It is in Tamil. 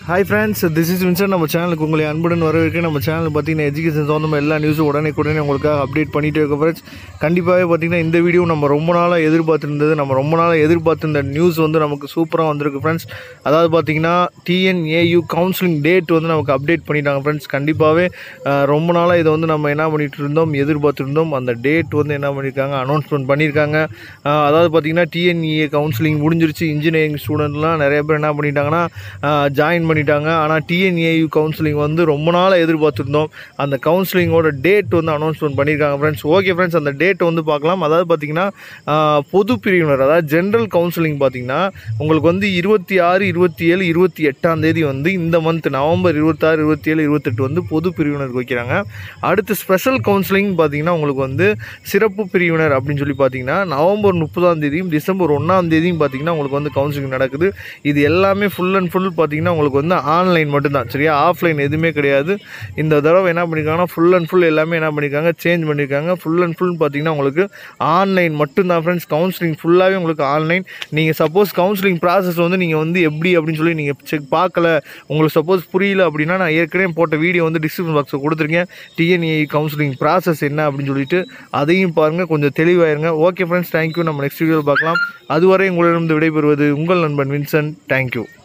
hi friends this is Vinson நம்ம சேனலுக்கு உங்களை அன்புடன் வரவேற்க நம்ம சேனல் பார்த்தீங்கன்னா எஜுகேஷன் சம்மந்தமாக எல்லா நியூஸும் உடனே உடனே உங்களுக்காக அப்டேட் பண்ணிட்டு இருக்க ஃப்ரெண்ட்ஸ் கண்டிப்பாகவே பார்த்தீங்கன்னா இந்த வீடியோ நம்ம ரொம்ப நாளாக எதிர்பார்த்துருந்தது நம்ம ரொம்ப நாளாக எதிர்பார்த்திருந்த நியூஸ் வந்து நமக்கு சூப்பராக வந்திருக்கு ஃப்ரெண்ட்ஸ் அதாவது பார்த்தீங்கன்னா டிஎன்ஏயு கவுன்சிலிங் டேட் வந்து நமக்கு அப்டேட் பண்ணிட்டாங்க ஃப்ரெண்ட்ஸ் கண்டிப்பாகவே அஹ், ரொம்ப நாளாக இதை வந்து நம்ம என்ன பண்ணிட்டு இருந்தோம் எதிர்பார்த்துருந்தோம் அந்த டேட் வந்து என்ன பண்ணியிருக்காங்க அனௌன்ஸ்மெண்ட் பண்ணியிருக்காங்க அஹ், அதாவது பார்த்தீங்கன்னா டிஎன்இஏ கவுன்சிலிங் முடிஞ்சிருச்சு இன்ஜினியரிங் ஸ்டூடெண்ட்லாம் நிறைய பேர் என்ன பண்ணிட்டாங்கன்னா ஜாயின் பண்ணிட்டாங்க ஆனால் டிஎன்ஏயு கவுன்சிலிங் வந்து ரொம்ப நாளாக எதிர்பார்த்துருந்தோம் அந்த கவுன்சிலிங்கோட டேட் வந்து அனௌன்ஸ்மெண்ட் பண்ணியிருக்காங்க ஃப்ரெண்ட்ஸ் ஓகே ஃப்ரெண்ட்ஸ் அந்த டேட் வந்து பார்க்கலாம் அதாவது பார்த்தீங்கன்னா ஆஹ், பொது பிரிவினர் அதாவது ஜென்ரல் கவுன்சிலிங் பார்த்தீங்கன்னா உங்களுக்கு வந்து இருபத்தி ஆறு இருபத்தி ஏழு இருபத்தி எட்டாம் தேதி வந்து இந்த மந்த் நவம்பர் இருபத்தாறு இருபத்தி ஏழு இருபத்தெட்டு வந்து பொது பிரிவினருக்கு வைக்கிறாங்க அடுத்து ஸ்பெஷல் கவுன்சிலிங் பார்த்தீங்கன்னா உங்களுக்கு வந்து சிறப்பு பிரிவினர் அப்படின்னு சொல்லி பார்த்தீங்கன்னா நவம்பர் முப்பதாம் தேதியும் டிசம்பர் ஒன்றாம் தேதியும் பார்த்தீங்கன்னா உங்களுக்கு வந்து கவுன்சிலிங் நடக்குது இது எல்லாமே ஃபுல் அண்ட் ஃபுல் பார்த்தீங்கன்னா உங்களுக்கு வந்து ஆன்லைன் மட்டும்தான் சரியா ஆஃப்லைன் எதுவுமே கிடையாது இந்த தடவை என்ன பண்ணியிருக்காங்கன்னா ஃபுல் அண்ட் ஃபுல் எல்லாமே என்ன பண்ணியிருக்காங்க சேஞ்ச் பண்ணியிருக்காங்க ஃபுல் அண்ட் ஃபுல் பார்த்தீங்கன்னா உங்களுக்கு ஆன்லைன் மட்டும்தான் ஃப்ரெண்ட்ஸ் கவுன்சிலிங் ஃபுல்லாகவே உங்களுக்கு ஆன்லைன் நீங்கள் சப்போஸ் கவுன்சிலிங் ப்ராசஸ் வந்து நீங்கள் வந்து எப்படி அப்படின்னு சொல்லி நீங்கள் செக் பார்க்கல உங்களுக்கு சப்போஸ் புரியல அப்படின்னா நான் ஏற்கனவே போட்ட வீடியோ வந்து டிஸ்கிரிப்ஷன் பாக்ஸில் கொடுத்துருக்கேன் டிஎன்ஏ கவுன்சிலிங் ப்ராசஸ் என்ன அப்படின்னு சொல்லிட்டு அதையும் பாருங்கள் கொஞ்சம் தெளிவாயிருங்க ஓகே ஃப்ரெண்ட்ஸ் தேங்க்யூ நம்ம நெக்ஸ்ட் வீடியோவில் பார்க்கலாம் அதுவரை உங்களிடம் விடைபெறுவது உங்கள் நண்பன் வின்சன் தேங்க்யூ